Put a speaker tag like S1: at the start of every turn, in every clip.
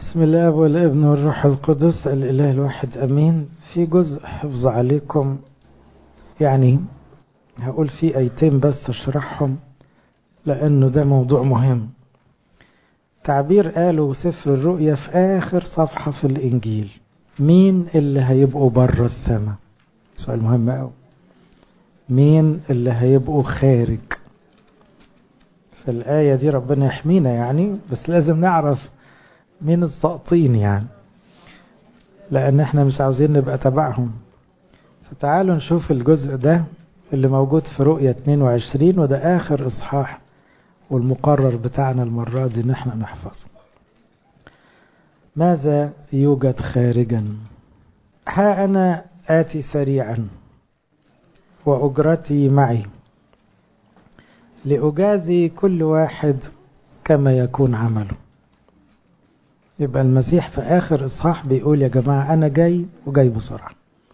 S1: بسم الله والابن والروح القدس الإله الواحد أمين في جزء حفظ عليكم يعني هقول في أيتين بس أشرحهم لأنه ده موضوع مهم تعبير قاله سفر الرؤيا في آخر صفحة في الإنجيل مين اللي هيبقوا بره السماء سؤال مهم أوي مين اللي هيبقوا خارج في الآية دي ربنا يحمينا يعني بس لازم نعرف مين الساقطين يعني لأن احنا مش عاوزين نبقى تبعهم فتعالوا نشوف الجزء ده اللي موجود في رؤية 22 وده آخر إصحاح والمقرر بتاعنا المرة دي ان احنا نحفظه ماذا يوجد خارجا ها أنا آتي سريعا وأجرتي معي لأجازي كل واحد كما يكون عمله يبقى المسيح في آخر إصحاح بيقول يا جماعة أنا جاي وجاي بسرعة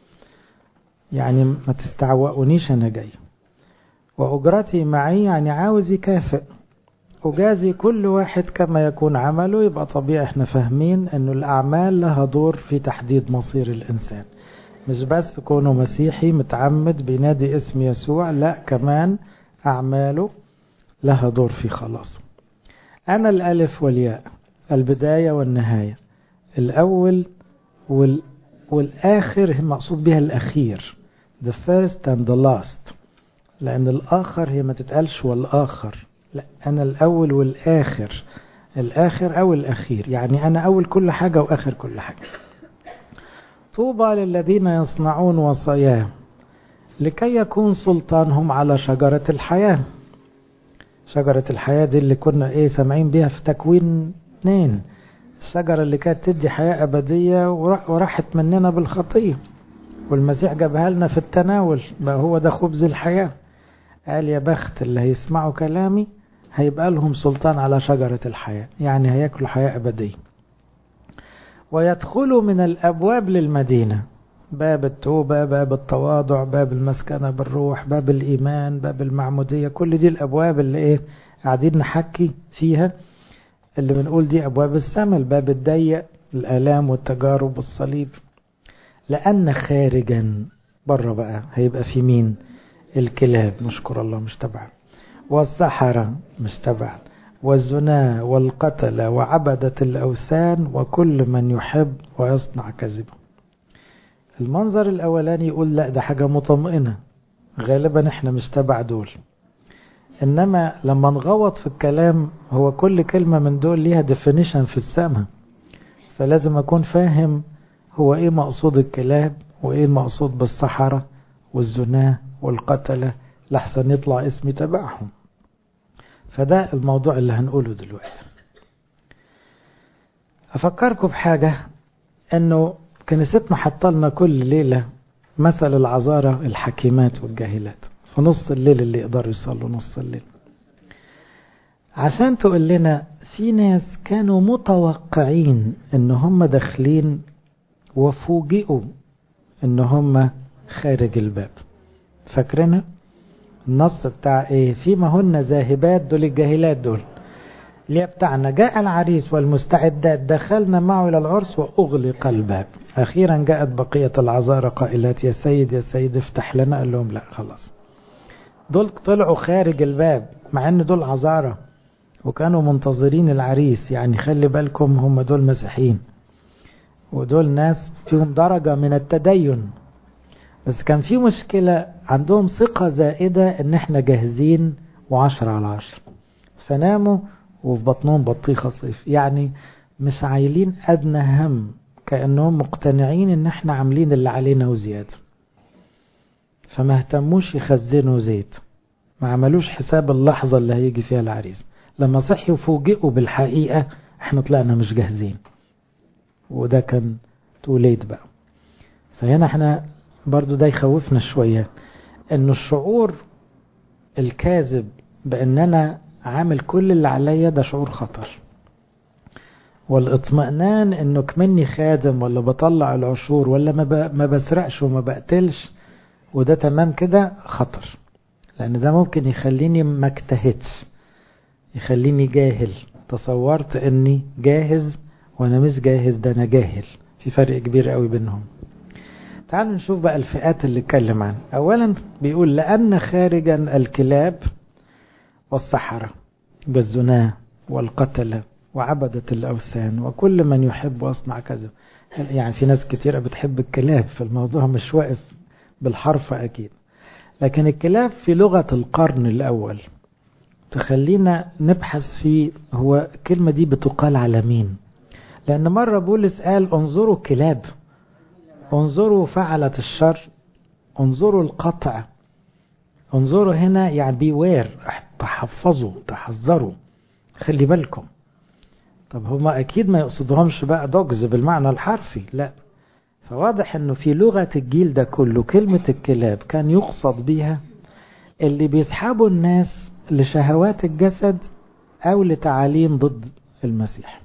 S1: يعني ما تستعوقونيش أنا جاي وأجرتي معي يعني عاوز يكافئ أجازي كل واحد كما يكون عمله يبقى طبيعي احنا فاهمين أنه الأعمال لها دور في تحديد مصير الإنسان مش بس كونه مسيحي متعمد بينادي اسم يسوع لا كمان أعماله لها دور في خلاصه أنا الألف والياء البداية والنهاية الأول وال... والآخر مقصود بها الأخير the first and the last لأن الآخر هي ما تتقالش والآخر لا أنا الأول والآخر الآخر أو الأخير يعني أنا أول كل حاجة وآخر كل حاجة طوبى للذين يصنعون وصاياه لكي يكون سلطانهم على شجرة الحياة شجرة الحياة دي اللي كنا ايه سامعين بيها في تكوين اثنين الشجرة اللي كانت تدي حياة أبدية وراحت مننا بالخطية والمسيح جابها لنا في التناول بقى هو ده خبز الحياة قال يا بخت اللي هيسمعوا كلامي هيبقى لهم سلطان على شجرة الحياة يعني هياكلوا حياة أبدية ويدخلوا من الأبواب للمدينة باب التوبة باب التواضع باب المسكنة بالروح باب الإيمان باب المعمودية كل دي الأبواب اللي إيه قاعدين نحكي فيها اللي بنقول دي أبواب السماء الباب الضيق الآلام والتجارب والصليب لأن خارجا بره بقى هيبقى في مين الكلاب نشكر الله مش تبع والسحرة مش تبع والزنا والقتل وعبدة الأوثان وكل من يحب ويصنع كذبا المنظر الأولاني يقول لا ده حاجة مطمئنة غالبا احنا مش تبع دول انما لما نغوط في الكلام هو كل كلمة من دول ليها definition في السماء فلازم اكون فاهم هو ايه مقصود الكلاب وايه المقصود بالصحراء والزنا والقتلة لحسن يطلع اسمي تبعهم فده الموضوع اللي هنقوله دلوقتي افكركم بحاجة انه كنيستنا حطلنا كل ليلة مثل العذارى الحكيمات والجاهلات في نص الليل اللي يقدروا يصلوا نص الليل عشان تقول لنا في ناس كانوا متوقعين ان هم داخلين وفوجئوا ان هم خارج الباب فاكرينها النص بتاع ايه فيما هن ذاهبات دول الجاهلات دول اللي بتاعنا جاء العريس والمستعدات دخلنا معه الى العرس واغلق الباب اخيرا جاءت بقية العذارى قائلات يا سيد يا سيد افتح لنا قال لهم لا خلاص دول طلعوا خارج الباب مع ان دول عذارى وكانوا منتظرين العريس يعني خلي بالكم هم دول مسيحيين ودول ناس فيهم درجة من التدين بس كان في مشكلة عندهم ثقة زائدة ان احنا جاهزين وعشرة على عشرة فناموا وفي بطنهم بطيخة صيف يعني مش عايلين أدنى هم كأنهم مقتنعين ان احنا عاملين اللي علينا وزيادة فما اهتموش يخزنوا زيت ما عملوش حساب اللحظة اللي هيجي فيها العريس لما صحيوا فوجئوا بالحقيقة احنا طلعنا مش جاهزين وده كان توليد بقى فهنا احنا برضو ده يخوفنا شوية انه الشعور الكاذب بان انا عامل كل اللي عليا ده شعور خطر والاطمئنان انه كمني خادم ولا بطلع العشور ولا ما, ما بسرقش وما بقتلش وده تمام كده خطر لان ده ممكن يخليني ما اجتهدش يخليني جاهل تصورت اني جاهز وانا مش جاهز ده انا جاهل في فرق كبير قوي بينهم تعالوا نشوف بقى الفئات اللي اتكلم عنها اولا بيقول لان خارجا الكلاب والسحرة بالزنا والقتلة وعبدة الأوثان وكل من يحب ويصنع كذا يعني في ناس كتيرة بتحب الكلاب فالموضوع مش واقف بالحرف أكيد لكن الكلاب في لغة القرن الأول تخلينا نبحث في هو الكلمة دي بتقال على مين لأن مرة بولس قال انظروا كلاب انظروا فعلة الشر انظروا القطع انظروا هنا يعني بيوير تحفظوا تحذروا خلي بالكم طب هما اكيد ما يقصدهمش بقى دوجز بالمعنى الحرفي لا فواضح انه في لغة الجيل ده كله كلمة الكلاب كان يقصد بيها اللي بيسحبوا الناس لشهوات الجسد او لتعاليم ضد المسيح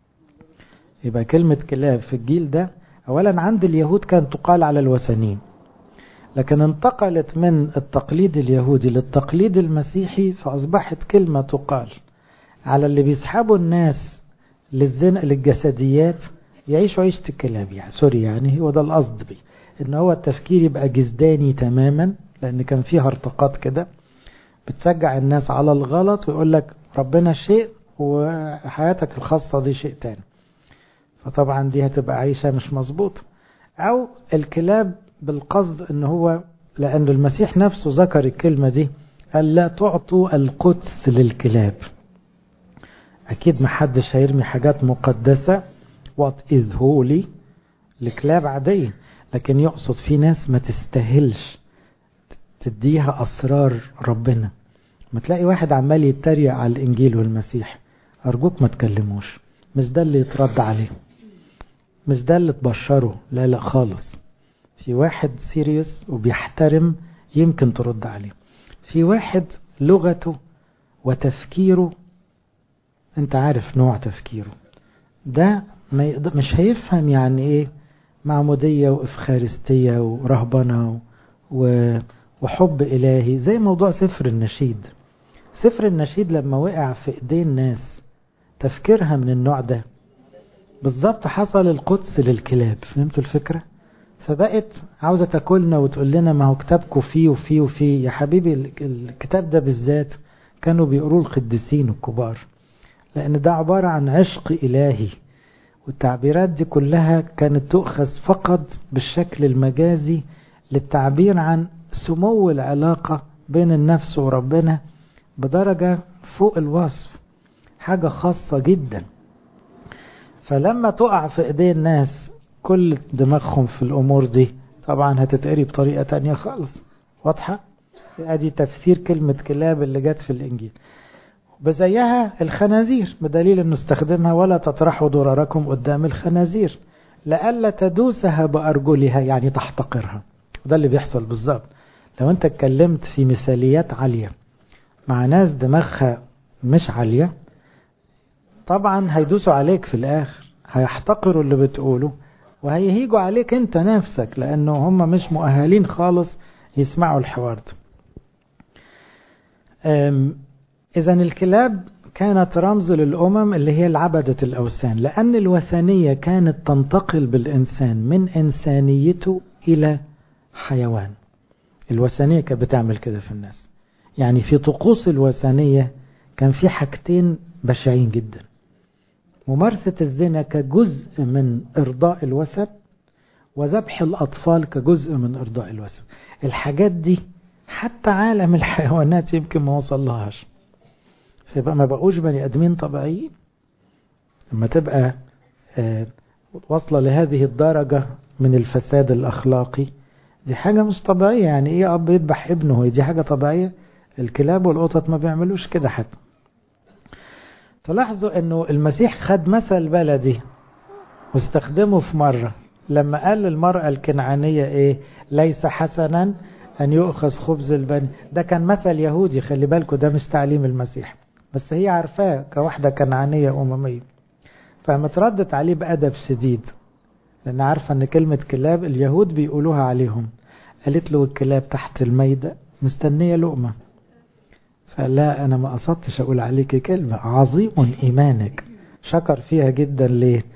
S1: يبقى كلمة كلاب في الجيل ده اولا عند اليهود كانت تقال على الوثنين لكن انتقلت من التقليد اليهودي للتقليد المسيحي فأصبحت كلمة تقال على اللي بيسحبوا الناس للزنا للجسديات يعيشوا عيشة الكلاب يعني سوري يعني هو ده القصد بيه ان هو التفكير يبقى جزداني تماما لان كان فيها ارتقاط كده بتشجع الناس على الغلط ويقول لك ربنا شيء وحياتك الخاصة دي شيء تاني فطبعا دي هتبقى عيشة مش مظبوطة او الكلاب بالقصد ان هو لان المسيح نفسه ذكر الكلمة دي قال لا تعطوا القدس للكلاب اكيد محدش هيرمي حاجات مقدسة what is holy لكلاب عادية لكن يقصد في ناس ما تستاهلش تديها اسرار ربنا ما تلاقي واحد عمال يتريق على الانجيل والمسيح ارجوك ما تكلموش مش ده اللي يترد عليه مش ده اللي تبشره لا لا خالص في واحد سيريوس وبيحترم يمكن ترد عليه في واحد لغته وتفكيره انت عارف نوع تفكيره ده ما يقدر مش هيفهم يعني ايه معمودية وإفخارستية ورهبنة و... وحب إلهي زي موضوع سفر النشيد سفر النشيد لما وقع في ايدين ناس تفكيرها من النوع ده بالظبط حصل القدس للكلاب فهمتوا الفكرة فبقت عاوزة تاكلنا وتقول لنا ما هو كتابكم فيه وفيه وفيه يا حبيبي الكتاب ده بالذات كانوا بيقروه القديسين الكبار لأن ده عبارة عن عشق إلهي والتعبيرات دي كلها كانت تؤخذ فقط بالشكل المجازي للتعبير عن سمو العلاقة بين النفس وربنا بدرجة فوق الوصف حاجة خاصة جدا فلما تقع في ايدين الناس كل دماغهم في الامور دي طبعا هتتقري بطريقة تانية خالص واضحة ادي تفسير كلمة كلاب اللي جت في الانجيل بزيها الخنازير بدليل انه استخدمها ولا تطرحوا ضرركم قدام الخنازير لألا تدوسها بأرجلها يعني تحتقرها ده اللي بيحصل بالظبط لو انت اتكلمت في مثاليات عالية مع ناس دماغها مش عالية طبعا هيدوسوا عليك في الاخر هيحتقروا اللي بتقوله وهيهيجوا عليك انت نفسك لانه هم مش مؤهلين خالص يسمعوا الحوار ده اذا الكلاب كانت رمز للأمم اللي هي العبدة الأوثان لأن الوثنية كانت تنتقل بالإنسان من إنسانيته إلى حيوان الوثنية كانت بتعمل كده في الناس يعني في طقوس الوثنية كان في حاجتين بشعين جدا ممارسة الزنا كجزء من إرضاء الوثن وذبح الأطفال كجزء من إرضاء الوثن الحاجات دي حتى عالم الحيوانات يمكن ما وصلهاش فيبقى ما بقوش بني ادمين طبيعيين لما تبقى آه واصله لهذه الدرجه من الفساد الاخلاقي دي حاجه مش طبيعيه يعني ايه اب يذبح ابنه هي دي حاجه طبيعيه الكلاب والقطط ما بيعملوش كده حتى تلاحظوا انه المسيح خد مثل بلدي واستخدمه في مره لما قال للمراه الكنعانيه ايه ليس حسنا ان يؤخذ خبز البني ده كان مثل يهودي خلي بالكم ده مش تعليم المسيح بس هي عارفاه كواحدة كنعانية أممية فمتردت عليه بأدب شديد لأن عارفة أن كلمة كلاب اليهود بيقولوها عليهم قالت له الكلاب تحت الميدة مستنية لقمة فقال لا أنا ما قصدتش أقول عليك كلمة عظيم إيمانك شكر فيها جدا ليه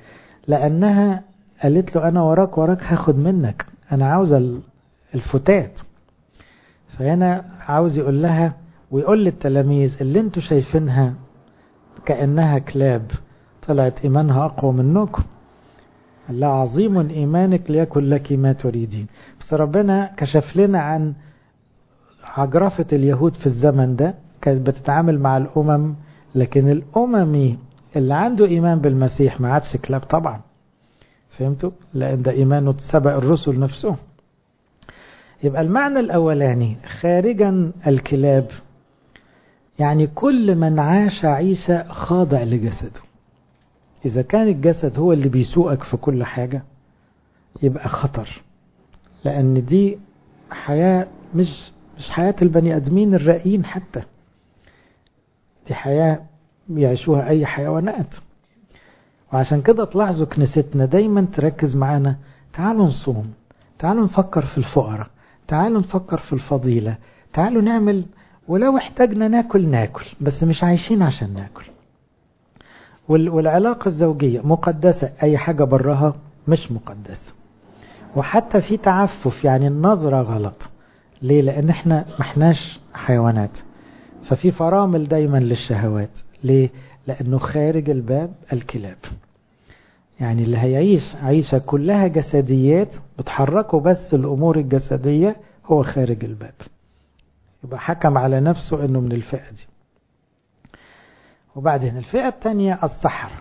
S1: لأنها قالت له أنا وراك وراك هاخد منك أنا عاوزة الفتات فهنا عاوز يقول لها ويقول للتلاميذ اللي انتوا شايفينها كأنها كلاب طلعت إيمانها أقوى منكم الله عظيم إيمانك ليكن لك ما تريدين بس ربنا كشف لنا عن عجرفة اليهود في الزمن ده كانت بتتعامل مع الأمم لكن الأممي اللي عنده إيمان بالمسيح ما عادش كلاب طبعا فهمتوا؟ لأن ده إيمانه سبق الرسل نفسهم يبقى المعنى الأولاني خارجا الكلاب يعني كل من عاش عيسى خاضع لجسده إذا كان الجسد هو اللي بيسوقك في كل حاجة يبقى خطر لأن دي حياة مش مش حياة البني آدمين الرائين حتى دي حياة يعيشوها أي حيوانات وعشان كده تلاحظوا كنيستنا دايما تركز معانا تعالوا نصوم تعالوا نفكر في الفقراء تعالوا نفكر في الفضيلة تعالوا نعمل ولو احتاجنا ناكل ناكل بس مش عايشين عشان ناكل والعلاقة الزوجية مقدسة أي حاجة براها مش مقدسة وحتى في تعفف يعني النظرة غلط ليه لأن احنا محناش حيوانات ففي فرامل دايما للشهوات ليه لأنه خارج الباب الكلاب يعني اللي هيعيش عيشة كلها جسديات بتحركه بس الأمور الجسدية هو خارج الباب يبقى حكم على نفسه أنه من الفئة دي وبعدين الفئة الثانية الصحراء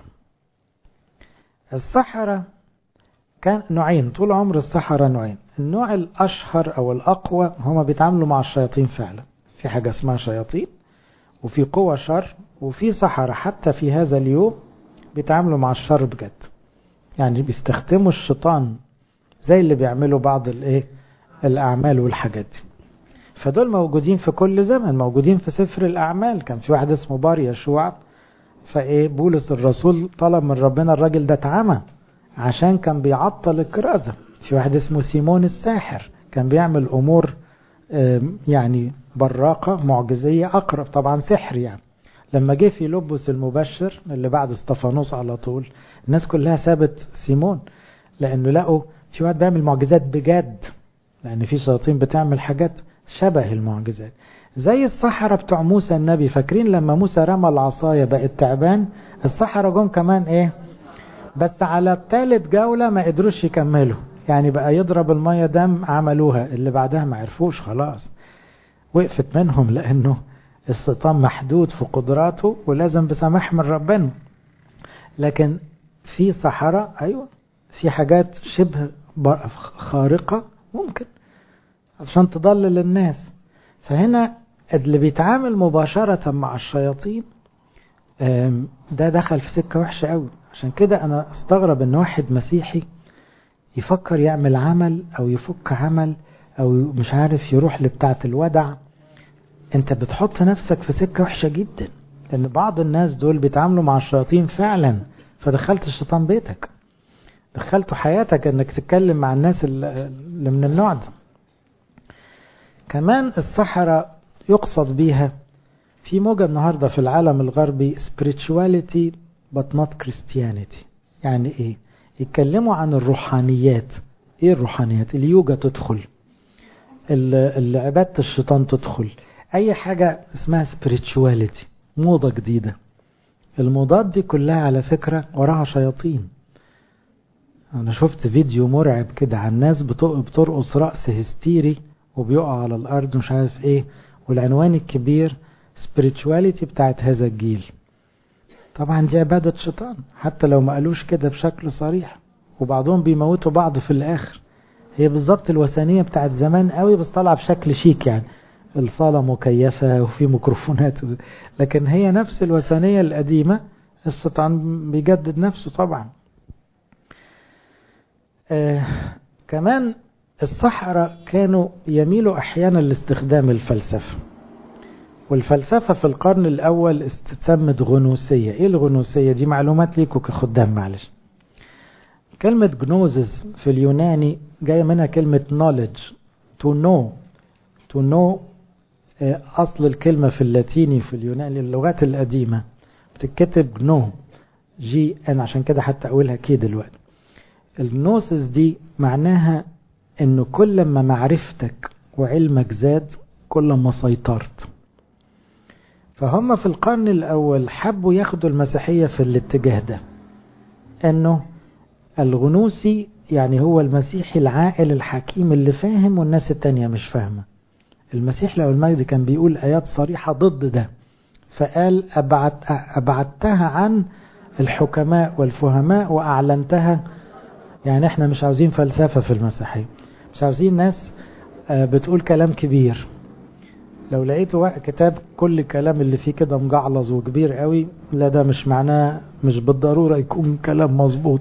S1: الصحراء كان نوعين طول عمر الصحراء نوعين النوع الأشهر أو الأقوى هما بيتعاملوا مع الشياطين فعلا في حاجة اسمها شياطين وفي قوة شر وفي صحراء حتى في هذا اليوم بيتعاملوا مع الشر بجد يعني بيستخدموا الشيطان زي اللي بيعملوا بعض الايه الاعمال والحاجات دي فدول موجودين في كل زمن موجودين في سفر الاعمال كان في واحد اسمه بار يشوع فايه بولس الرسول طلب من ربنا الراجل ده اتعمى عشان كان بيعطل الكرازه في واحد اسمه سيمون الساحر كان بيعمل امور يعني براقه معجزيه اقرب طبعا سحر يعني لما جه في لبس المبشر اللي بعد استفانوس على طول الناس كلها سابت سيمون لانه لقوا في واحد بيعمل معجزات بجد لان في شياطين بتعمل حاجات شبه المعجزات زي الصحراء بتوع موسى النبي فاكرين لما موسى رمى العصايه بقت تعبان الصحراء جم كمان ايه بس على الثالث جوله ما قدروش يكملوا يعني بقى يضرب الميه دم عملوها اللي بعدها ما عرفوش خلاص وقفت منهم لانه الشيطان محدود في قدراته ولازم بسماح من ربنا لكن في صحراء ايوه في حاجات شبه خارقة ممكن عشان تضلل الناس فهنا اللي بيتعامل مباشرة مع الشياطين ده دخل في سكة وحشة قوي عشان كده أنا استغرب إن واحد مسيحي يفكر يعمل عمل أو يفك عمل أو مش عارف يروح لبتاعة الودع أنت بتحط نفسك في سكة وحشة جدا لأن بعض الناس دول بيتعاملوا مع الشياطين فعلا فدخلت الشيطان بيتك دخلته حياتك انك تتكلم مع الناس اللي من النوع ده كمان الصحراء يقصد بيها في موجة النهاردة في العالم الغربي spirituality but not Christianity يعني ايه يتكلموا عن الروحانيات ايه الروحانيات اليوجا تدخل عبادة الشيطان تدخل اي حاجة اسمها spirituality موضة جديدة الموضات دي كلها على فكرة وراها شياطين انا شفت فيديو مرعب كده عن ناس بترقص رقص هستيري وبيقع على الارض مش عارف ايه والعنوان الكبير spirituality بتاعت هذا الجيل طبعا دي عبادة شيطان حتى لو ما قالوش كده بشكل صريح وبعضهم بيموتوا بعض في الاخر هي بالظبط الوثنية بتاعت زمان قوي بس طالعة بشكل شيك يعني الصالة مكيفة وفي ميكروفونات لكن هي نفس الوثنية القديمة الشيطان بيجدد نفسه طبعا آه كمان الصحراء كانوا يميلوا احيانا لاستخدام الفلسفة والفلسفة في القرن الاول استسمت غنوسية ايه الغنوسية دي معلومات ليكوا كخدام معلش كلمة جنوزس في اليوناني جاية منها كلمة knowledge to know to know آه اصل الكلمة في اللاتيني في اليوناني اللغات القديمة بتتكتب جنو جي ان عشان كده حتى اقولها كي دلوقتي النوسس دي معناها انه كل ما معرفتك وعلمك زاد كل ما سيطرت فهم في القرن الاول حبوا ياخدوا المسيحية في الاتجاه ده انه الغنوسي يعني هو المسيحي العاقل الحكيم اللي فاهم والناس التانية مش فاهمة المسيح لو المجد كان بيقول آيات صريحة ضد ده فقال أبعد أبعدتها عن الحكماء والفهماء وأعلنتها يعني احنا مش عاوزين فلسفة في المسيحية مش عاوزين ناس بتقول كلام كبير لو لقيتوا كتاب كل الكلام اللي فيه كده مجعلظ وكبير قوي لا ده مش معناه مش بالضرورة يكون كلام مظبوط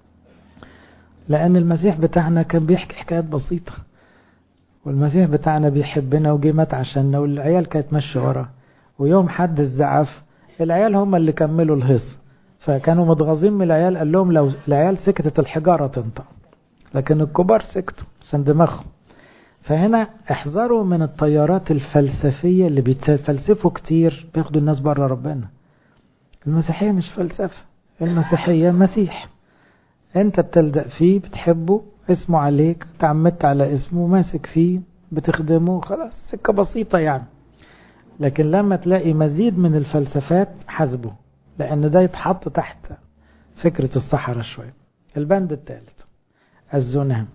S1: لأن المسيح بتاعنا كان بيحكي حكايات بسيطة والمسيح بتاعنا بيحبنا وجي مات عشاننا والعيال كانت ماشية وراه ويوم حد الزعف العيال هم اللي كملوا الهص فكانوا متغاظين من العيال قال لهم لو العيال سكتت الحجارة تنطق لكن الكبار سكتوا عشان دماغهم فهنا احذروا من التيارات الفلسفية اللي بيتفلسفوا كتير بياخدوا الناس بره ربنا المسيحية مش فلسفة المسيحية مسيح انت بتلدق فيه بتحبه اسمه عليك تعمدت على اسمه ماسك فيه بتخدمه خلاص سكة بسيطة يعني لكن لما تلاقي مزيد من الفلسفات حسبه لأن ده يتحط تحت فكرة الصحراء شوية البند الثالث الزنا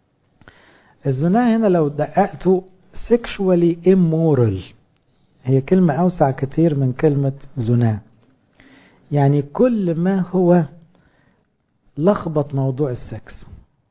S1: الزنا هنا لو دققته sexually immoral هي كلمة أوسع كتير من كلمة زنا يعني كل ما هو لخبط موضوع السكس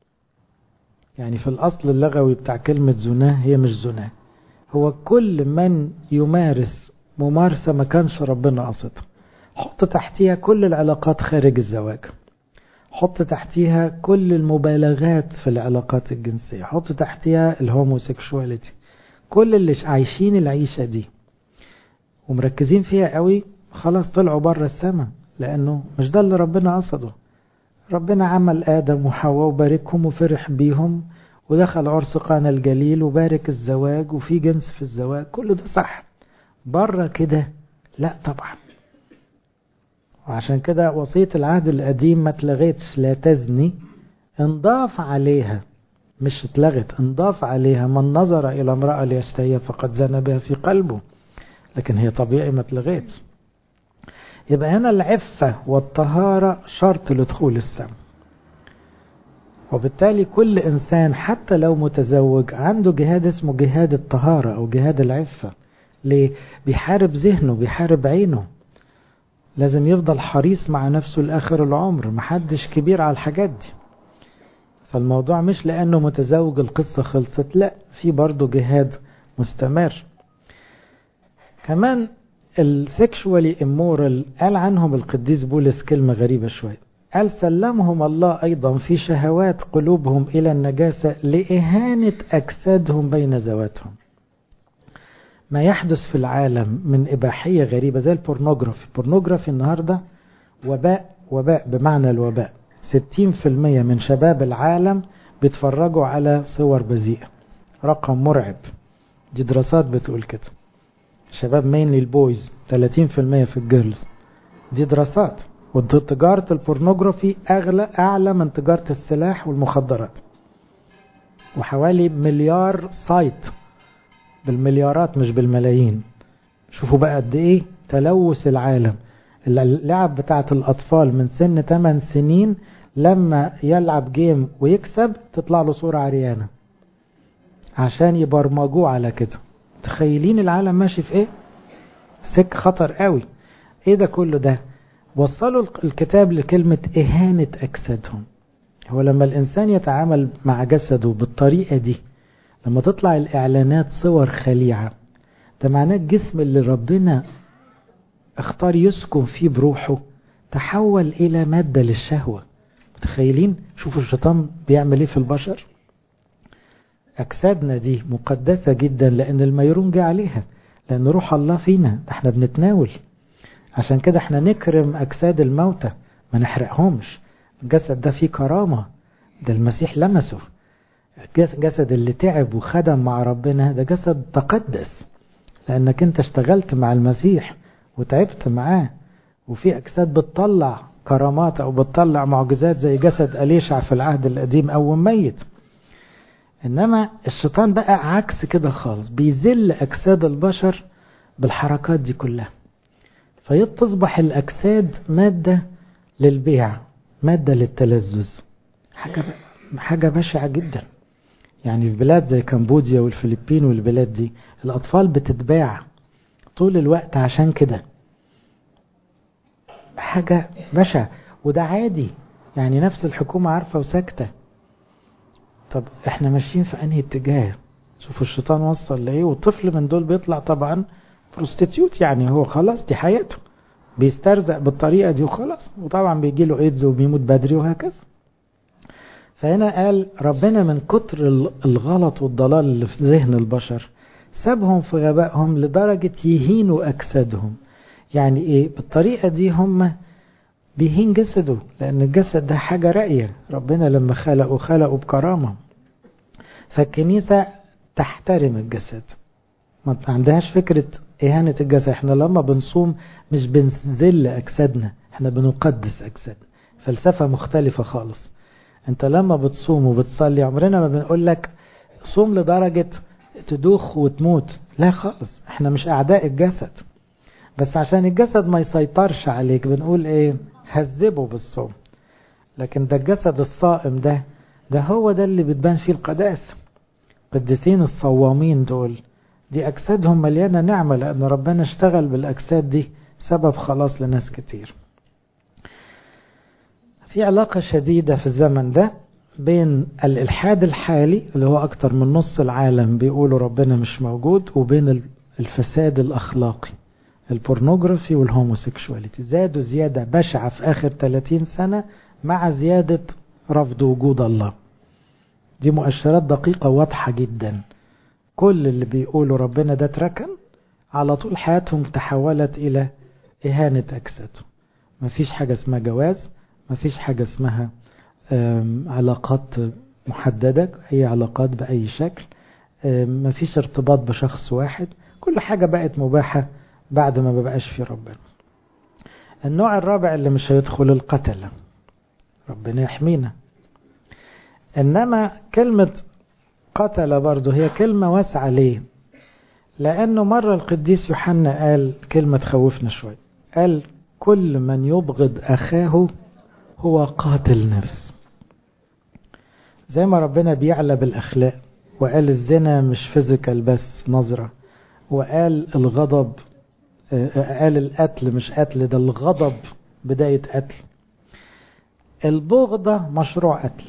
S1: يعني في الأصل اللغوي بتاع كلمة زنا هي مش زنا هو كل من يمارس ممارسة ما كانش ربنا قصدها حط تحتيها كل العلاقات خارج الزواج حط تحتيها كل المبالغات في العلاقات الجنسية حط تحتيها الهوموسيكشواليتي كل اللي عايشين العيشة دي ومركزين فيها قوي خلاص طلعوا بره السماء لأنه مش ده اللي ربنا قصده ربنا عمل آدم وحواء وباركهم وفرح بيهم ودخل عرس قانا الجليل وبارك الزواج وفي جنس في الزواج كل ده صح بره كده لا طبعا وعشان كده وصية العهد القديم ما اتلغتش لا تزني انضاف عليها مش اتلغت انضاف عليها من نظر إلى امرأة ليشتهيها فقد زنى بها في قلبه لكن هي طبيعي ما اتلغتش يبقى هنا العفة والطهارة شرط لدخول السماء وبالتالي كل إنسان حتى لو متزوج عنده جهاد اسمه جهاد الطهارة أو جهاد العفة ليه؟ بيحارب ذهنه بيحارب عينه لازم يفضل حريص مع نفسه لآخر العمر محدش كبير على الحاجات دي فالموضوع مش لأنه متزوج القصة خلصت لا في برضه جهاد مستمر كمان السكشوالي امورال قال عنهم القديس بولس كلمة غريبة شوية قال سلمهم الله أيضا في شهوات قلوبهم إلى النجاسة لإهانة أجسادهم بين ذواتهم ما يحدث في العالم من إباحية غريبة زي البورنوغرافي البورنوغرافي النهاردة وباء وباء بمعنى الوباء 60% من شباب العالم بيتفرجوا على صور بذيئة رقم مرعب دي دراسات بتقول كده شباب مينلي البويز 30% في الجيرلز دي دراسات وتجارة البورنوغرافي أغلى أعلى من تجارة السلاح والمخدرات وحوالي مليار سايت بالمليارات مش بالملايين شوفوا بقى قد ايه تلوث العالم اللعب بتاعت الأطفال من سن 8 سنين لما يلعب جيم ويكسب تطلع له صورة عريانة عشان يبرمجوه على كده تخيلين العالم ماشي في ايه سك خطر قوي ايه ده كله ده وصلوا الكتاب لكلمة إهانة أجسادهم هو لما الإنسان يتعامل مع جسده بالطريقة دي لما تطلع الإعلانات صور خليعة ده معناه الجسم اللي ربنا اختار يسكن فيه بروحه تحول إلى مادة للشهوة متخيلين شوفوا الشيطان بيعمل ايه في البشر أجسادنا دي مقدسة جدا لأن الميرون جه عليها لأن روح الله فينا ده احنا بنتناول عشان كده احنا نكرم أجساد الموتى ما نحرقهمش الجسد ده فيه كرامة ده المسيح لمسه الجسد اللي تعب وخدم مع ربنا ده جسد تقدس لأنك انت اشتغلت مع المسيح وتعبت معاه وفي أجساد بتطلع كرامات أو بتطلع معجزات زي جسد أليشع في العهد القديم أو ميت إنما الشيطان بقى عكس كده خالص بيذل أجساد البشر بالحركات دي كلها فتصبح الأجساد مادة للبيع مادة للتلذذ حاجة حاجة بشعة جدا يعني في بلاد زي كمبوديا والفلبين والبلاد دي الأطفال بتتباع طول الوقت عشان كده حاجة بشعة وده عادي يعني نفس الحكومة عارفة وساكتة طب احنا ماشيين في انهي اتجاه شوفوا الشيطان وصل لايه والطفل من دول بيطلع طبعا بروستيتيوت يعني هو خلاص دي حياته بيسترزق بالطريقة دي وخلاص وطبعا بيجي له ايدز وبيموت بدري وهكذا فهنا قال ربنا من كتر الغلط والضلال اللي في ذهن البشر سابهم في غبائهم لدرجة يهينوا أجسادهم يعني إيه بالطريقة دي هم بيهين جسده لأن الجسد ده حاجة رأية ربنا لما خلقه خلقه بكرامة فالكنيسة تحترم الجسد ما عندهاش فكرة إهانة الجسد احنا لما بنصوم مش بنذل أجسادنا احنا بنقدس أجسادنا فلسفة مختلفة خالص انت لما بتصوم وبتصلي عمرنا ما بنقول لك صوم لدرجة تدوخ وتموت لا خالص احنا مش اعداء الجسد بس عشان الجسد ما يسيطرش عليك بنقول ايه هذبه بالصوم لكن ده الجسد الصائم ده ده هو ده اللي بتبان فيه القداسة قديسين الصوامين دول دي أجسادهم مليانة نعمة لأن ربنا اشتغل بالأجساد دي سبب خلاص لناس كتير في علاقة شديدة في الزمن ده بين الإلحاد الحالي اللي هو أكتر من نص العالم بيقولوا ربنا مش موجود وبين الفساد الأخلاقي البورنوغرافي والهوموسيكشواليتي زادوا زيادة بشعة في آخر 30 سنة مع زيادة رفض وجود الله دي مؤشرات دقيقة واضحة جدا كل اللي بيقولوا ربنا ده اتركن على طول حياتهم تحولت إلى إهانة أجسادهم مفيش حاجة اسمها جواز مفيش حاجة اسمها علاقات محددة أي علاقات بأي شكل مفيش ارتباط بشخص واحد كل حاجة بقت مباحة بعد ما بقاش في ربنا النوع الرابع اللي مش هيدخل القتلة ربنا يحمينا إنما كلمة قتل برضه هي كلمة واسعة ليه لأنه مرة القديس يوحنا قال كلمة تخوفنا شوي قال كل من يبغض أخاه هو قاتل نفس زي ما ربنا بيعلى بالأخلاق وقال الزنا مش فيزيكال بس نظرة وقال الغضب قال القتل مش قتل ده الغضب بداية قتل البغضة مشروع قتل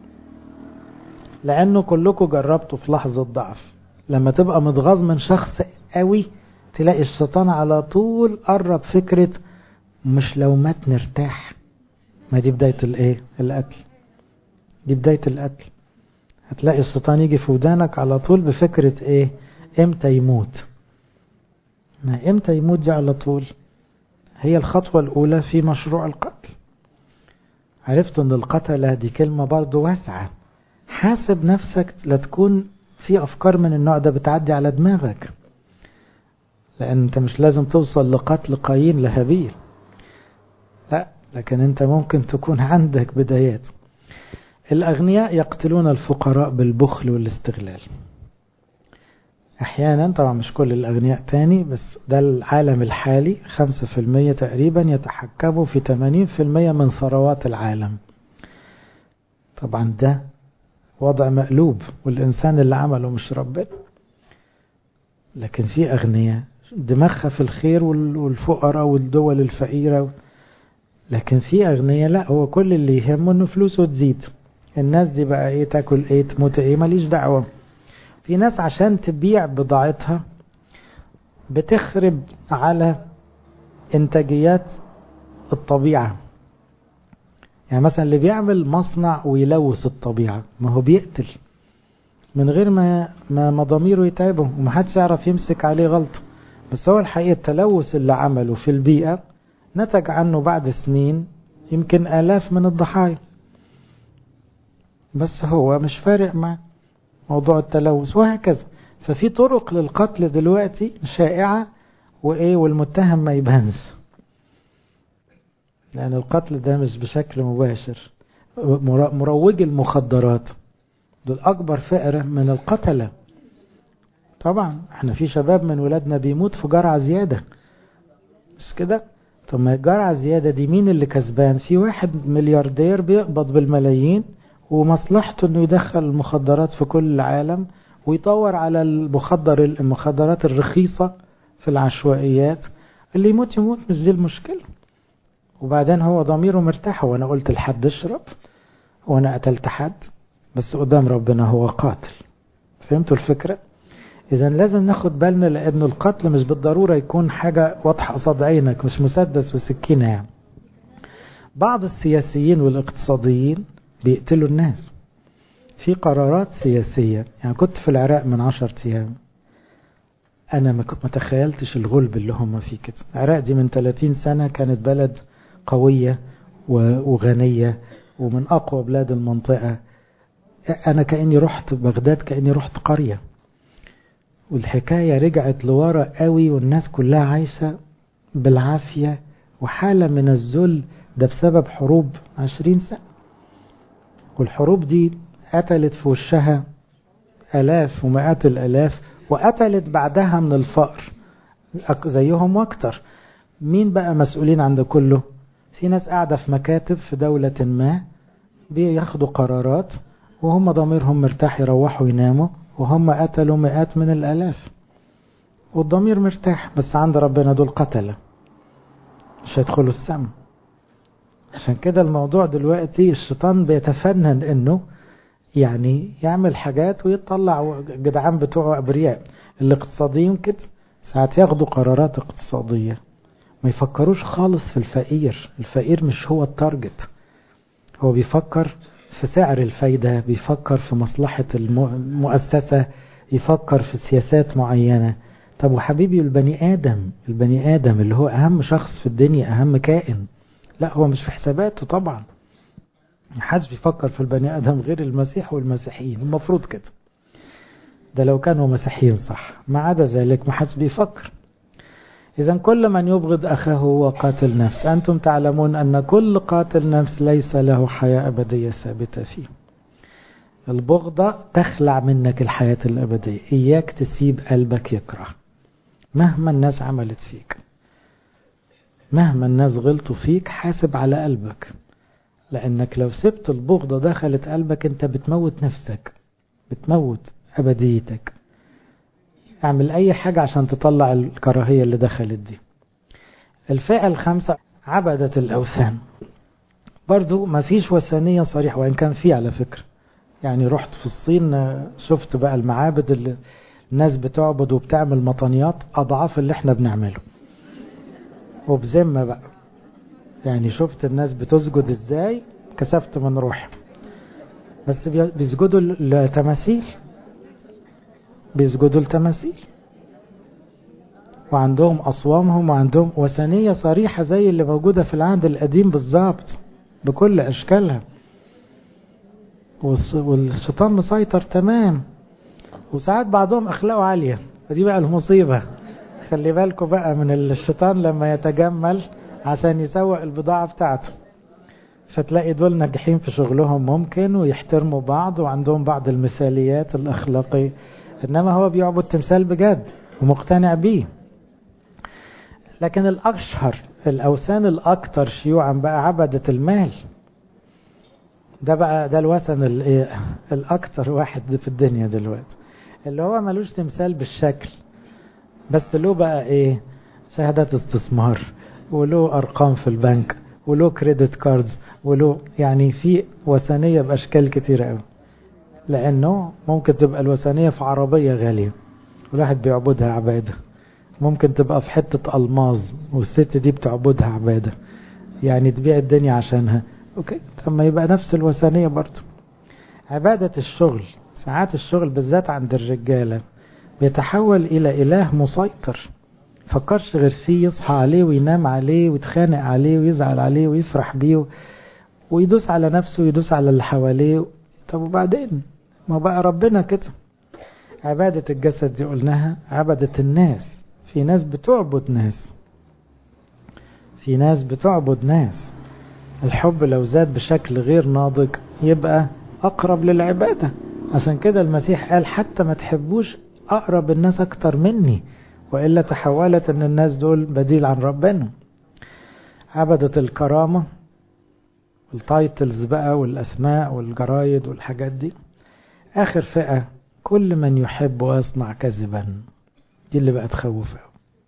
S1: لأنه كلكم جربتوا في لحظة ضعف لما تبقى متغاظ من شخص قوي تلاقي الشيطان على طول قرب فكرة مش لو مات نرتاح ما دي بداية الايه القتل دي بداية القتل هتلاقي الشيطان يجي في ودانك على طول بفكرة ايه امتى يموت ما امتى يموت دي على طول هي الخطوة الاولى في مشروع القتل عرفت ان القتلة دي كلمة برضو واسعة حاسب نفسك لا تكون في افكار من النوع ده بتعدي على دماغك لان انت مش لازم توصل لقتل قايين لهابيل لا لكن انت ممكن تكون عندك بدايات الاغنياء يقتلون الفقراء بالبخل والاستغلال احيانا طبعا مش كل الاغنياء تاني بس ده العالم الحالي 5% تقريبا يتحكموا في 80% من ثروات العالم طبعا ده وضع مقلوب والإنسان اللي عمله مش ربنا لكن في أغنياء دماغها في الخير والفقراء والدول الفقيرة لكن في أغنياء لا هو كل اللي يهمه إنه فلوسه تزيد الناس دي بقى إيه تاكل إيه تموت إيه ماليش دعوة في ناس عشان تبيع بضاعتها بتخرب على إنتاجيات الطبيعة يعني مثلا اللي بيعمل مصنع ويلوث الطبيعة ما هو بيقتل من غير ما ما, ما ضميره يتعبه ومحدش يعرف يمسك عليه غلطة بس هو الحقيقة التلوث اللي عمله في البيئة نتج عنه بعد سنين يمكن آلاف من الضحايا بس هو مش فارق مع موضوع التلوث وهكذا ففي طرق للقتل دلوقتي شائعة وإيه والمتهم ما يبانش لأن القتل ده مش بشكل مباشر مروج المخدرات دول أكبر فئرة من القتلة طبعا احنا في شباب من ولادنا بيموت في جرعة زيادة مش كده طب ما الجرعة زيادة دي مين اللي كسبان في واحد ملياردير بيقبض بالملايين ومصلحته انه يدخل المخدرات في كل العالم ويطور على المخدر المخدرات الرخيصة في العشوائيات اللي يموت يموت مش دي المشكلة وبعدين هو ضميره مرتاح وانا قلت لحد اشرب وانا قتلت حد بس قدام ربنا هو قاتل فهمتوا الفكرة اذا لازم ناخد بالنا لان القتل مش بالضرورة يكون حاجة واضحة قصاد عينك مش مسدس وسكينة يعني بعض السياسيين والاقتصاديين بيقتلوا الناس في قرارات سياسية يعني كنت في العراق من عشر أيام أنا ما كنت متخيلتش الغلب اللي هم فيه كده العراق دي من 30 سنة كانت بلد قوية وغنية ومن أقوى بلاد المنطقة أنا كأني رحت بغداد كأني رحت قرية والحكاية رجعت لورا قوي والناس كلها عايشة بالعافية وحالة من الذل ده بسبب حروب عشرين سنة والحروب دي قتلت في وشها ألاف ومئات الألاف وقتلت بعدها من الفقر زيهم واكتر مين بقى مسؤولين عن ده كله في ناس قاعدة في مكاتب في دولة ما بياخدوا قرارات وهم ضميرهم مرتاح يروحوا يناموا وهم قتلوا مئات من الألاف والضمير مرتاح بس عند ربنا دول قتلة مش هيدخلوا السم عشان كده الموضوع دلوقتي الشيطان بيتفنن انه يعني يعمل حاجات ويطلع جدعان بتوعه ابرياء الاقتصاديين كده ساعات ياخدوا قرارات اقتصادية ما يفكروش خالص في الفقير الفقير مش هو التارجت هو بيفكر في سعر الفايدة بيفكر في مصلحة المؤسسة يفكر في سياسات معينة طب وحبيبي البني آدم البني آدم اللي هو أهم شخص في الدنيا أهم كائن لا هو مش في حساباته طبعا محدش بيفكر في البني آدم غير المسيح والمسيحيين المفروض كده ده لو كانوا مسيحيين صح ما عدا ذلك محدش بيفكر إذا كل من يبغض أخاه هو قاتل نفس أنتم تعلمون أن كل قاتل نفس ليس له حياة أبدية ثابتة فيه البغضة تخلع منك الحياة الأبدية إياك تسيب قلبك يكره مهما الناس عملت فيك مهما الناس غلطوا فيك حاسب على قلبك لأنك لو سبت البغضة دخلت قلبك أنت بتموت نفسك بتموت أبديتك اعمل أي حاجة عشان تطلع الكراهية اللي دخلت دي الفئة الخامسة عبدة الأوثان برضو ما فيش وثنية صريح وإن كان في على فكرة يعني رحت في الصين شفت بقى المعابد اللي الناس بتعبد وبتعمل مطنيات أضعاف اللي احنا بنعمله وبذمة بقى يعني شفت الناس بتسجد ازاي كسفت من روحي بس بيسجدوا لتماثيل بيسجدوا لتماثيل وعندهم أصوامهم وعندهم وثنية صريحة زي اللي موجودة في العهد القديم بالظبط بكل أشكالها والشيطان مسيطر تمام وساعات بعضهم أخلاقه عالية ودي بقى المصيبة خلي بالكم بقى من الشيطان لما يتجمل عشان يسوق البضاعة بتاعته فتلاقي دول ناجحين في شغلهم ممكن ويحترموا بعض وعندهم بعض المثاليات الأخلاقية إنما هو بيعبد تمثال بجد ومقتنع بيه لكن الأشهر الأوثان الأكثر شيوعا بقى عبدة المال ده بقى ده الوثن الأكثر واحد في الدنيا دلوقتي اللي هو ملوش تمثال بالشكل بس له بقى ايه شهادات استثمار وله ارقام في البنك وله كريدت كاردز وله يعني في وثنيه باشكال كتيره قوي لانه ممكن تبقى الوثنيه في عربيه غاليه والواحد بيعبدها عباده ممكن تبقى في حته الماظ والست دي بتعبدها عباده يعني تبيع الدنيا عشانها اوكي طب ما يبقى نفس الوثنيه برضه عباده الشغل ساعات الشغل بالذات عند الرجاله بيتحول إلى إله مسيطر فكرش غير فيه يصحى عليه وينام عليه ويتخانق عليه ويزعل عليه ويفرح بيه ويدوس على نفسه ويدوس على اللي حواليه طب وبعدين ما بقى ربنا كده عبادة الجسد دي قلناها عبدة الناس في ناس بتعبد ناس في ناس بتعبد ناس الحب لو زاد بشكل غير ناضج يبقى أقرب للعبادة عشان كده المسيح قال حتى ما تحبوش أقرب الناس أكتر مني وإلا تحولت أن الناس دول بديل عن ربنا عبدة الكرامة التايتلز بقى والأسماء والجرايد والحاجات دي آخر فئة كل من يحب ويصنع كذبا دي اللي بقى تخوف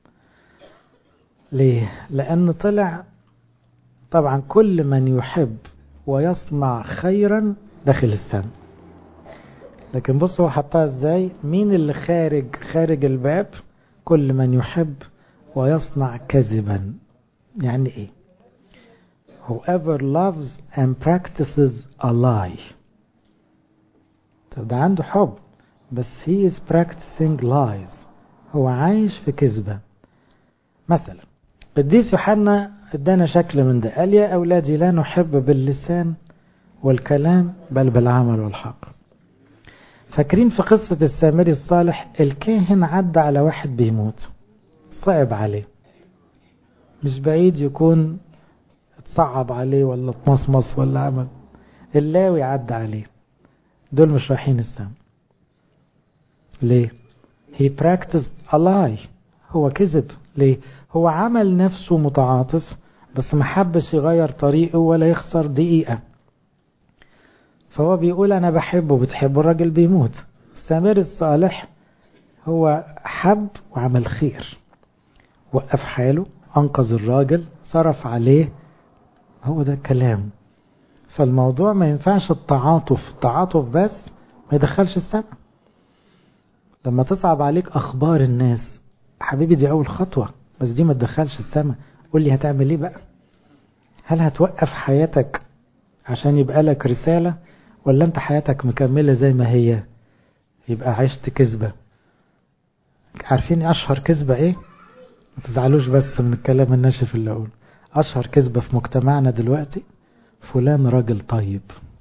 S1: ليه؟ لأن طلع طبعا كل من يحب ويصنع خيرا داخل السم لكن بصوا هو حطها ازاي مين اللي خارج خارج الباب كل من يحب ويصنع كذبا يعني ايه whoever loves and practices a lie طب ده عنده حب بس he is practicing lies هو عايش في كذبة مثلا قديس يوحنا ادانا شكل من ده قال يا أولادي لا نحب باللسان والكلام بل بالعمل والحق فاكرين في قصة السامري الصالح الكاهن عدى على واحد بيموت صعب عليه مش بعيد يكون اتصعب عليه ولا اتمصمص ولا عمل اللاوي عدى عليه دول مش رايحين السما ليه he practiced a lie هو كذب ليه هو عمل نفسه متعاطف بس ما حبش يغير طريقه ولا يخسر دقيقة فهو بيقول أنا بحبه بتحبه الراجل بيموت سامر الصالح هو حب وعمل خير وقف حاله أنقذ الراجل صرف عليه هو ده الكلام فالموضوع ما ينفعش التعاطف التعاطف بس ما يدخلش السماء لما تصعب عليك أخبار الناس حبيبي دي أول خطوة بس دي ما تدخلش السماء قول لي هتعمل ايه بقى هل هتوقف حياتك عشان يبقى لك رسالة ولا انت حياتك مكملة زي ما هي يبقى عشت كذبة عارفين اشهر كذبة ايه ما تزعلوش بس من الكلام الناشف اللي اقوله اشهر كذبة في مجتمعنا دلوقتي فلان راجل طيب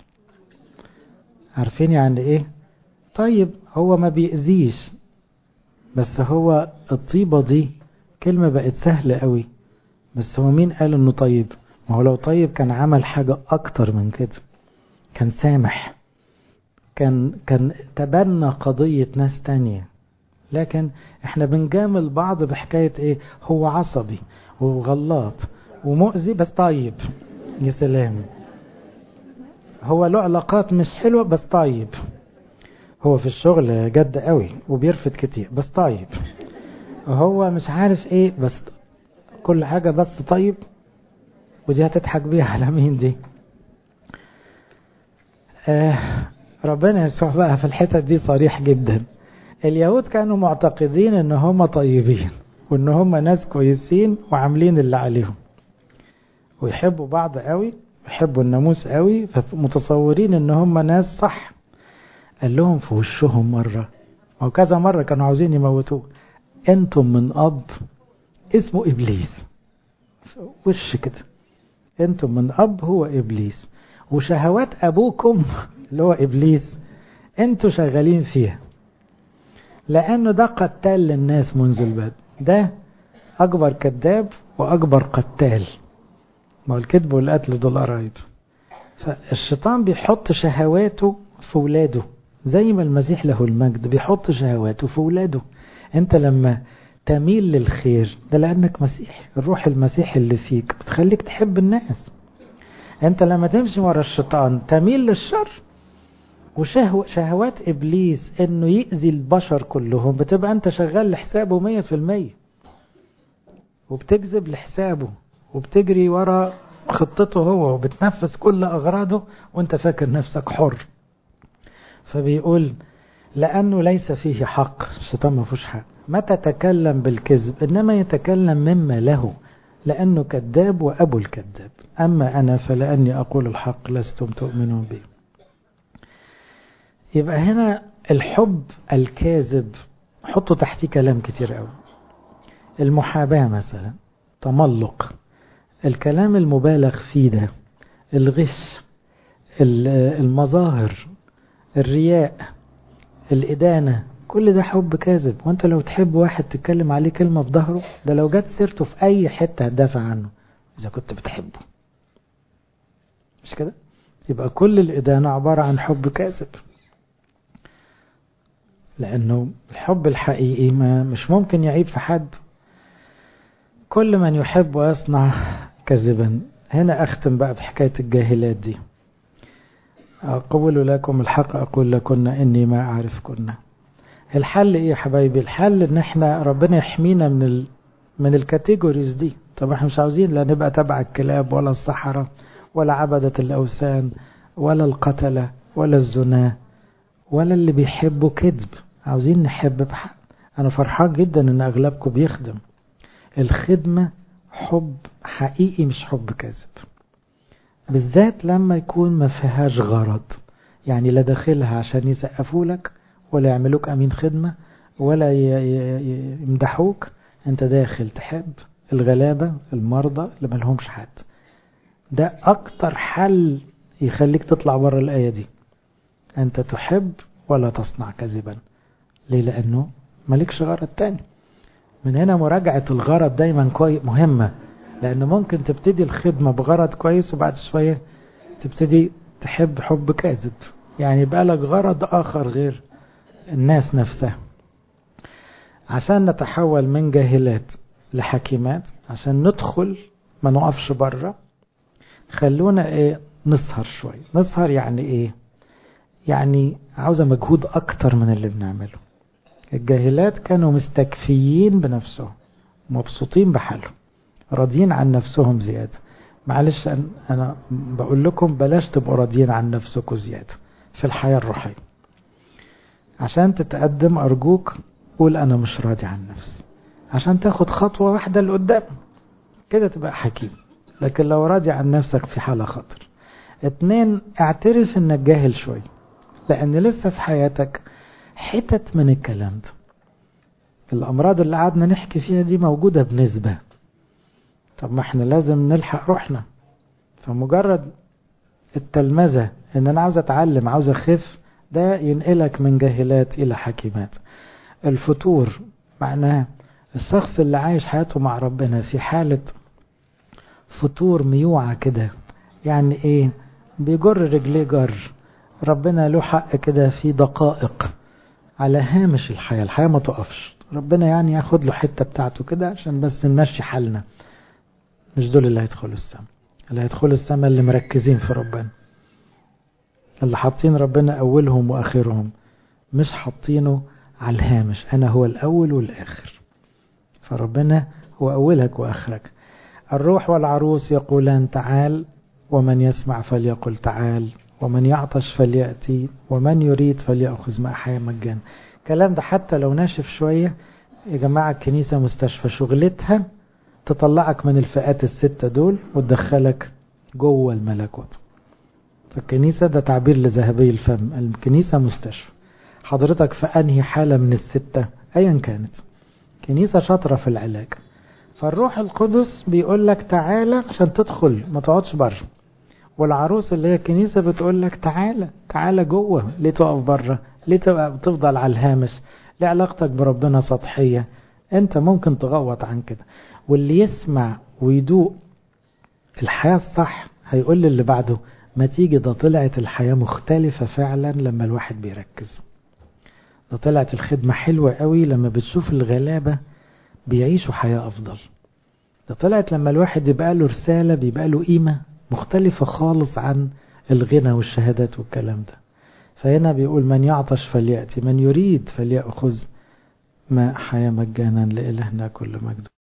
S1: عارفين يعني ايه طيب هو ما بيأذيش بس هو الطيبة دي كلمة بقت سهلة قوي بس هو مين قال انه طيب ما هو لو طيب كان عمل حاجة اكتر من كده كان سامح كان كان تبنى قضية ناس تانية لكن احنا بنجامل بعض بحكاية ايه هو عصبي وغلاط ومؤذي بس طيب يا سلام هو له علاقات مش حلوة بس طيب هو في الشغل جد قوي وبيرفض كتير بس طيب هو مش عارف ايه بس كل حاجة بس طيب ودي هتضحك بيها على مين دي آه ربنا يسوع بقى في الحتة دي صريح جدا اليهود كانوا معتقدين ان هم طيبين وان هم ناس كويسين وعاملين اللي عليهم ويحبوا بعض قوي يحبوا الناموس قوي فمتصورين ان هم ناس صح قال لهم في وشهم مرة او كذا مرة كانوا عاوزين يموتوه انتم من اب اسمه ابليس وش كده انتم من اب هو ابليس وشهوات ابوكم اللي هو ابليس انتوا شغالين فيها لانه ده قتال للناس منذ البدء ده اكبر كذاب واكبر قتال ما هو الكذب والقتل دول قرايب فالشيطان بيحط شهواته في ولاده زي ما المسيح له المجد بيحط شهواته في ولاده انت لما تميل للخير ده لانك مسيحي الروح المسيح اللي فيك بتخليك تحب الناس انت لما تمشي ورا الشيطان تميل للشر وشهو شهوات ابليس انه يأذي البشر كلهم بتبقى انت شغال لحسابه مية في المية وبتكذب لحسابه وبتجري ورا خطته هو وبتنفذ كل اغراضه وانت فاكر نفسك حر فبيقول لانه ليس فيه حق الشيطان ما فيهوش حق متى تكلم بالكذب انما يتكلم مما له لانه كذاب وابو الكذاب اما انا فلاني اقول الحق لستم تؤمنون به يبقى هنا الحب الكاذب حطوا تحتيه كلام كتير قوي المحاباة مثلا تملق الكلام المبالغ فيه ده الغش المظاهر الرياء الإدانة كل ده حب كاذب وانت لو تحب واحد تتكلم عليه كلمة في ظهره ده لو جت سيرته في أي حتة هتدافع عنه إذا كنت بتحبه مش كده يبقى كل الإدانة عبارة عن حب كاذب لأنه الحب الحقيقي ما مش ممكن يعيب في حد كل من يحب ويصنع كذبا هنا أختم بقى في حكاية الجاهلات دي أقول لكم الحق أقول لكن إني ما أعرف كنا الحل إيه يا حبايبي الحل إن إحنا ربنا يحمينا من ال... من الكاتيجوريز دي طب إحنا مش عاوزين لا نبقى تبع الكلاب ولا الصحراء ولا عبدة الأوثان ولا القتلة ولا الزنا ولا اللي بيحبوا كذب عاوزين نحب بحق أنا فرحان جدا إن أغلبكم بيخدم الخدمة حب حقيقي مش حب كاذب بالذات لما يكون ما فيهاش غرض يعني لا داخلها عشان يسقفوا لك ولا يعملوك أمين خدمة ولا يمدحوك أنت داخل تحب الغلابة المرضى اللي ملهمش حد ده أكتر حل يخليك تطلع بره الآية دي أنت تحب ولا تصنع كذبا ليه لأنه مالكش غرض تاني من هنا مراجعة الغرض دايما كوي مهمة لأن ممكن تبتدي الخدمة بغرض كويس وبعد شوية تبتدي تحب حب كاذب يعني يبقى لك غرض آخر غير الناس نفسها عشان نتحول من جاهلات لحكيمات عشان ندخل ما نقفش بره خلونا ايه نسهر شوية نسهر يعني ايه يعني عاوزة مجهود اكتر من اللي بنعمله الجاهلات كانوا مستكفيين بنفسهم مبسوطين بحالهم راضيين عن نفسهم زيادة معلش أنا بقول لكم بلاش تبقوا راضيين عن نفسكم زيادة في الحياة الروحية عشان تتقدم أرجوك قول أنا مش راضي عن نفسي عشان تاخد خطوة واحدة لقدام كده تبقى حكيم لكن لو راضي عن نفسك في حالة خطر اتنين اعترف انك جاهل شوية لان لسه في حياتك حتت من الكلام ده الأمراض اللي قعدنا نحكي فيها دي موجودة بنسبة طب ما احنا لازم نلحق روحنا فمجرد التلمذة ان انا عاوز اتعلم عاوز اخف ده ينقلك من جاهلات الى حكيمات الفتور معناه الشخص اللي عايش حياته مع ربنا في حالة فتور ميوعة كده يعني ايه بيجر رجليه جر ربنا له حق كده في دقائق على هامش الحياة الحياة ما تقفش ربنا يعني ياخد له حتة بتاعته كده عشان بس نمشي حالنا مش دول اللي هيدخلوا السماء اللي هيدخلوا السماء اللي مركزين في ربنا اللي حاطين ربنا أولهم وآخرهم مش حاطينه على الهامش أنا هو الأول والآخر فربنا هو أولك وآخرك الروح والعروس يقولان تعال ومن يسمع فليقل تعال ومن يعطش فليأتي ومن يريد فليأخذ ماء حياة مجانا الكلام ده حتى لو ناشف شوية يا جماعة الكنيسة مستشفى شغلتها تطلعك من الفئات الستة دول وتدخلك جوه الملكوت فالكنيسة ده تعبير لذهبي الفم الكنيسة مستشفى حضرتك في أنهي حالة من الستة أيا كانت كنيسة شاطرة في العلاج فالروح القدس بيقول لك تعالى عشان تدخل ما تقعدش بره والعروس اللي هي الكنيسة بتقول لك تعالى تعالى جوه ليه تقف بره ليه تبقى تفضل على الهامش ليه علاقتك بربنا سطحية انت ممكن تغوط عن كده واللي يسمع ويدوق الحياة الصح هيقول للي بعده ما تيجي ده طلعت الحياة مختلفة فعلا لما الواحد بيركز ده طلعت الخدمة حلوة قوي لما بتشوف الغلابة بيعيشوا حياة أفضل ده طلعت لما الواحد يبقى له رسالة بيبقى له قيمة مختلفة خالص عن الغنى والشهادات والكلام ده فهنا بيقول من يعطش فليأتي من يريد فليأخذ ماء حياة مجانا لإلهنا كل مجد